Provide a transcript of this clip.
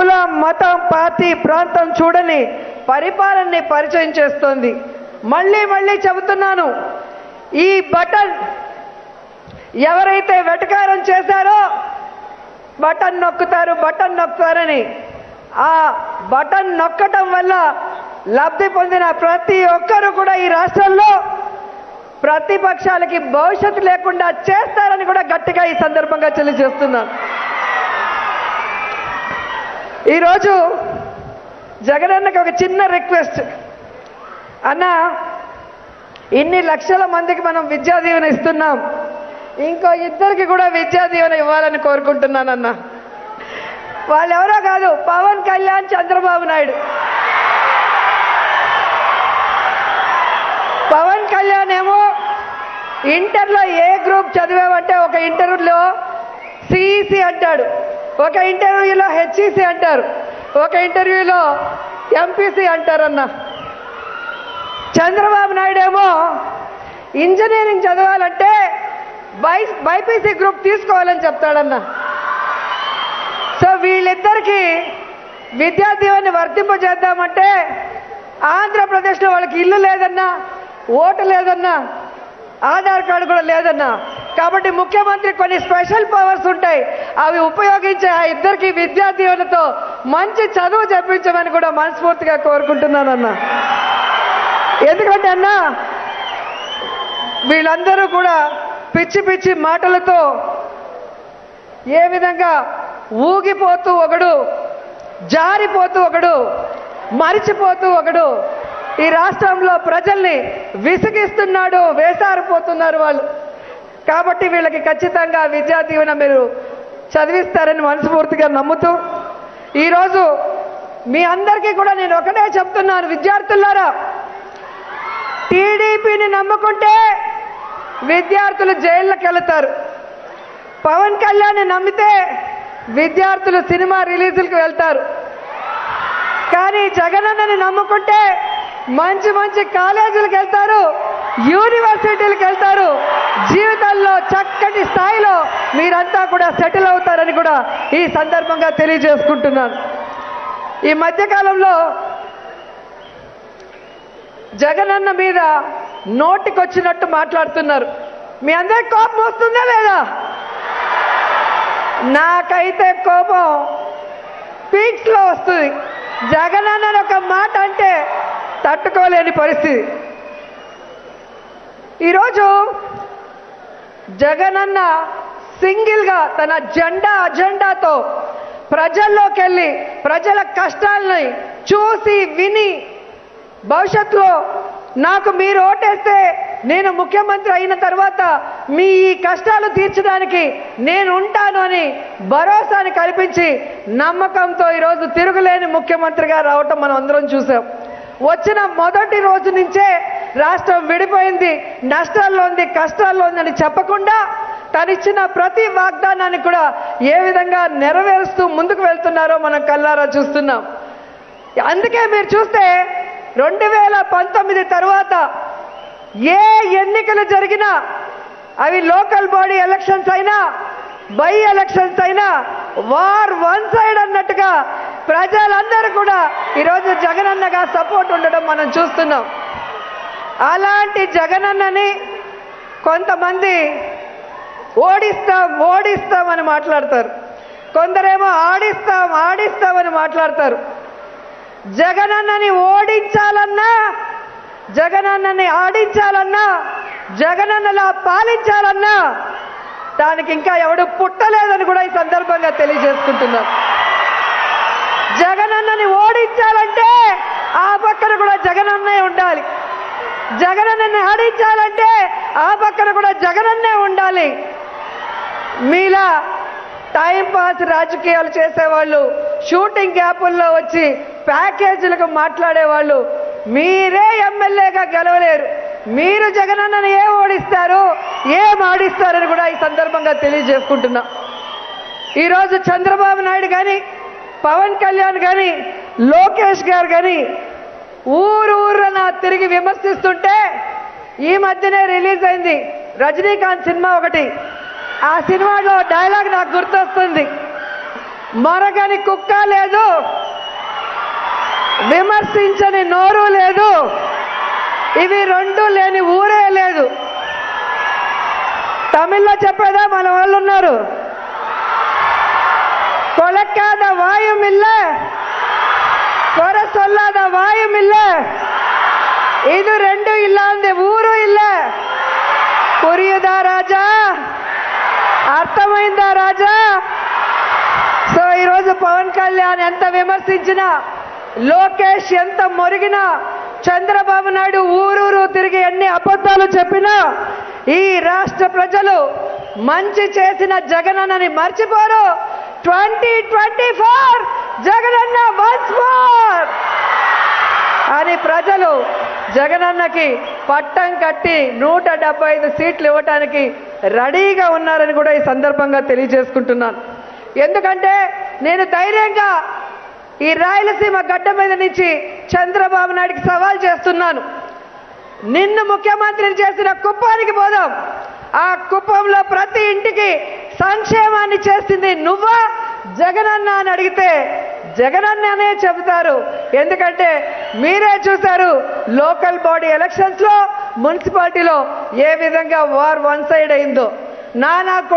కులం మతం పార్టీ ప్రాంతం చూడని పరిపాలనని పరిచయం చేస్తోంది మళ్ళీ మళ్ళీ చెబుతున్నాను ఈ బటన్ ఎవరైతే వెటకారం చేశారో బటన్ నొక్కుతారు బటన్ నొక్కుతారని ఆ బటన్ నొక్కటం వల్ల లబ్ధి పొందిన ప్రతి ఒక్కరూ కూడా ఈ రాష్ట్రంలో ప్రతిపక్షాలకి భవిష్యత్తు లేకుండా చేస్తారని కూడా గట్టిగా ఈ సందర్భంగా తెలియజేస్తున్నాను ఈరోజు జగనన్నకి ఒక చిన్న రిక్వెస్ట్ అన్న ఇన్ని లక్షల మందికి మనం విద్యా దీవెన ఇస్తున్నాం ఇంకో ఇద్దరికి కూడా విద్యా దీవెన ఇవ్వాలని కోరుకుంటున్నానన్న వాళ్ళు ఎవరో కాదు పవన్ కళ్యాణ్ చంద్రబాబు నాయుడు పవన్ కళ్యాణ్ ఏమో ఇంటర్లో ఏ గ్రూప్ చదివామంటే ఒక ఇంటర్వ్యూలో సిఈసి అంటాడు ఒక ఇంటర్వ్యూలో హెచ్ఈసి అంటారు ఒక ఇంటర్వ్యూలో ఎంపీసీ అంటారన్న చంద్రబాబు నాయుడు ఏమో ఇంజనీరింగ్ చదవాలంటే బై బైపీసీ గ్రూప్ తీసుకోవాలని చెప్తాడన్న సో వీళ్ళిద్దరికి విద్యా దీవెని వర్తింపజేద్దామంటే ఆంధ్రప్రదేశ్లో వాళ్ళకి ఇల్లు లేదన్నా ఓటు లేదన్నా ఆధార్ కార్డు కూడా లేదన్నా కాబట్టి ముఖ్యమంత్రి కొన్ని స్పెషల్ పవర్స్ ఉంటాయి అవి ఉపయోగించి ఆ ఇద్దరికి విద్యా దీవెనతో మంచి చదువు చెప్పించమని కూడా మనస్ఫూర్తిగా కోరుకుంటున్నానన్నా ఎందుకంటే అన్నా వీళ్ళందరూ కూడా పిచ్చి పిచ్చి మాటలతో ఏ విధంగా ఊగిపోతూ ఒకడు జారిపోతూ ఒకడు మరిచిపోతూ ఒకడు ఈ రాష్ట్రంలో ప్రజల్ని విసిగిస్తున్నాడు వేసారిపోతున్నారు వాళ్ళు కాబట్టి వీళ్ళకి ఖచ్చితంగా విద్యా దీవెన మీరు చదివిస్తారని మనస్ఫూర్తిగా నమ్ముతూ ఈరోజు మీ అందరికీ కూడా నేను ఒకటే చెప్తున్నాను విద్యార్థులారా టీడీపీని నమ్ముకుంటే విద్యార్థులు జైళ్ళకి వెళతారు పవన్ కళ్యాణ్ నమ్మితే విద్యార్థులు సినిమా రిలీజులకు వెళ్తారు కానీ జగనన్నని నమ్ముకుంటే మంచి మంచి కాలేజీలకు వెళ్తారు యూనివర్సిటీలకు వెళ్తారు జీవితాల్లో చక్కటి స్థాయిలో మీరంతా కూడా సెటిల్ అవుతారని కూడా ఈ సందర్భంగా తెలియజేసుకుంటున్నాను ఈ మధ్యకాలంలో జగనన్న మీద నోటికొచ్చినట్టు మాట్లాడుతున్నారు మీ అందరికి కోపం వస్తుందా లేదా నాకైతే కోపం పీక్స్ లో వస్తుంది జగనన్న అని ఒక మాట అంటే తట్టుకోలేని పరిస్థితి ఈరోజు జగనన్న సింగిల్ గా తన జెండా అజెండాతో ప్రజల్లోకి వెళ్ళి ప్రజల కష్టాలని చూసి విని భవిష్యత్తులో నాకు మీరు ఓటేస్తే నేను ముఖ్యమంత్రి అయిన తర్వాత మీ ఈ కష్టాలు తీర్చడానికి నేను ఉంటాను అని భరోసాని కల్పించి నమ్మకంతో ఈరోజు తిరుగులేని ముఖ్యమంత్రిగా రావటం మనం అందరం చూసాం వచ్చిన మొదటి రోజు నుంచే రాష్ట్రం విడిపోయింది నష్టాల్లో ఉంది కష్టాల్లో ఉందని చెప్పకుండా తనిచ్చిన ప్రతి వాగ్దానాన్ని కూడా ఏ విధంగా నెరవేరుస్తూ ముందుకు వెళ్తున్నారో మనం కల్లారా చూస్తున్నాం అందుకే మీరు చూస్తే రెండు వేల పంతొమ్మిది తర్వాత ఏ ఎన్నికలు జరిగినా అవి లోకల్ బాడీ ఎలక్షన్స్ అయినా బై ఎలక్షన్స్ అయినా వార్ వన్ సైడ్ అన్నట్టుగా ప్రజలందరూ కూడా ఈరోజు జగనన్నగా సపోర్ట్ ఉండడం మనం చూస్తున్నాం అలాంటి జగనన్నని కొంతమంది ఓడిస్తాం ఓడిస్తామని మాట్లాడతారు కొందరేమో ఆడిస్తాం ఆడిస్తామని మాట్లాడతారు జగనన్నని ఓడించాలన్నా జగనన్నని ఆడించాలన్నా జగనన్నలా పాలించాలన్నా దానికి ఇంకా ఎవడు పుట్టలేదని కూడా ఈ సందర్భంగా తెలియజేసుకుంటున్నాం జగనన్నని ఓడించాలంటే ఆ పక్కన కూడా జగనన్నే ఉండాలి జగనన్నని ఆడించాలంటే ఆ పక్కన కూడా జగనన్నే ఉండాలి మీలా టైం పాస్ రాజకీయాలు చేసేవాళ్ళు షూటింగ్ గ్యాపుల్లో వచ్చి ప్యాకేజీలకు మాట్లాడేవాళ్ళు మీరే ఎమ్మెల్యేగా గెలవలేరు మీరు జగనన్నను ఏ ఓడిస్తారు ఏం ఆడిస్తారని కూడా ఈ సందర్భంగా తెలియజేసుకుంటున్నా ఈరోజు చంద్రబాబు నాయుడు కానీ పవన్ కళ్యాణ్ కానీ లోకేష్ గారు కానీ ఊరు ఊరున తిరిగి విమర్శిస్తుంటే ఈ మధ్యనే రిలీజ్ అయింది రజనీకాంత్ సినిమా ఒకటి ఆ సినిమాలో డైలాగ్ నాకు గుర్తొస్తుంది మరగని కుక్క లేదు విమర్శించని నోరు లేదు ఇవి రెండు లేని ఊరే లేదు తమిళ్లో చెప్పేదా మన వాళ్ళు ఉన్నారు ಕೊಳಕಾದ ವಾಯುಮಿಲ್ಲ ಕೊರ ಸೊಲ್ಲಾದ ವಾಯುಮಿಲ್ಲ ಇದು రెండు ಇಲ್ಲ ಅಂದೆ ఊరు ಇಲ್ಲ పురియుదా రాజా అర్థమైందా రాజా సో ఈరోజు పవన్ కళ్యాణ్ ఎంత విమర్శించినా లోకేష్ ఎంత మొరిగినా చంద్రబాబు నాయుడు ఊరూరు తిరిగి ఎన్ని అబద్ధాలు చెప్పినా ఈ రాష్ట్ర ప్రజలు మంచి చేసిన జగనన్నని మర్చిపోరు twenty twenty four Jagananna once more అని ప్రజలు జగనన్నకి పట్టం కట్టి నూట డెబ్బై ఐదు సీట్లు ఇవ్వటానికి రెడీగా ఉన్నారని కూడా ఈ సందర్భంగా తెలియజేసుకుంటున్నాను ఎందుకంటే నేను ధైర్యంగా ఈ రాయలసీమ గడ్డ మీద నుంచి చంద్రబాబు నాయుడికి సవాల్ చేస్తున్నాను నిన్ను ముఖ్యమంత్రిని చేసిన కుప్పానికి పోదాం ఆ కుప్పంలో ప్రతి ఇంటికి సంక్షేమాన్ని చేసింది నువ్వా జగనన్న అని అడిగితే జగనన్న అనే చెబుతారు ఎందుకంటే మీరే చూశారు లోకల్ బాడీ ఎలక్షన్స్ లో మున్సిపాలిటీలో ఏ విధంగా వార్ వన్ సైడ్ అయిందో నానా